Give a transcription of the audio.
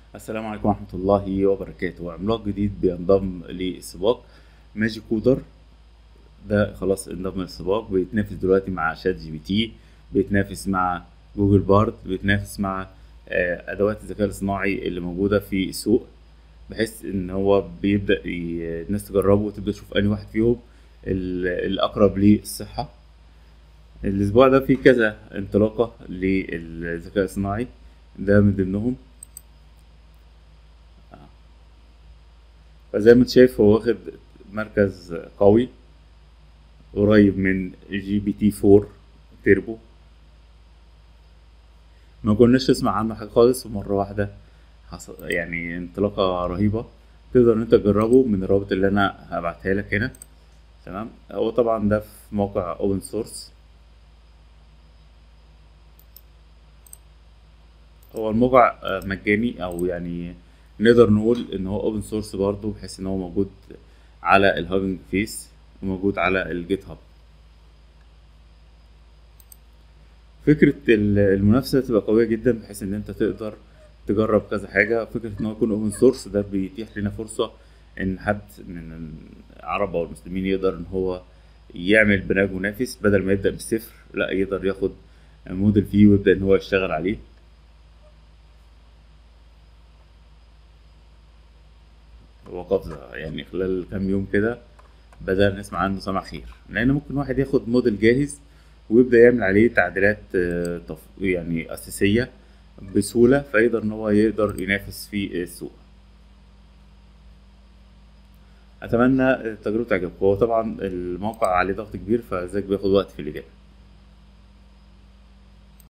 السلام عليكم ورحمة الله وبركاته عملاق جديد بينضم للسباق ماجي كودر ده خلاص انضم للسباق بيتنافس دلوقتي مع شات جي بي تي بيتنافس مع جوجل بارد بيتنافس مع آه، ادوات الذكاء الاصطناعي اللي موجودة في السوق بحيث ان هو بيبدأ ي- الناس تجربه وتبدأ تشوف انهي واحد فيهم ال- الاقرب للصحة الاسبوع ده فيه كذا انطلاقة للذكاء الصناعي ده من ضمنهم فزي ما انت شايف هو واخد مركز قوي قريب من جي بي تي 4 تيربو ما كناش نسمع عنه حاجة خالص ومرة واحدة حصل يعني انطلاقة رهيبة تقدر ان انت تجربه من الرابط اللي انا هبعتها لك هنا تمام هو طبعا ده في موقع اوبن سورس هو الموقع آه، مجاني او يعني نقدر نقول ان هو اوبن سورس برضه بحيث ان هو موجود على الهاجنج فيس وموجود على الجيت هاب فكرة ال- المنافسة تبقى قوية جدا بحيث ان انت تقدر تجرب كذا حاجة فكرة ان هو يكون اوبن سورس ده بيتيح لنا فرصة ان حد من العرب او المسلمين يقدر ان هو يعمل برنامج منافس بدل ما يبدأ بالصفر لا يقدر ياخد موديل فيه ويبدأ ان هو يشتغل عليه هو قفزة يعني خلال كام يوم كده بدأنا نسمع عنه سمع خير لأن ممكن واحد ياخد موديل جاهز ويبدأ يعمل عليه تعديلات آه، تف- يعني أساسية بسهولة فيقدر إن هو يقدر ينافس في السوق أتمنى التجربة تعجبكم هو طبعا الموقع عليه ضغط كبير فذلك بياخد وقت في الإجابة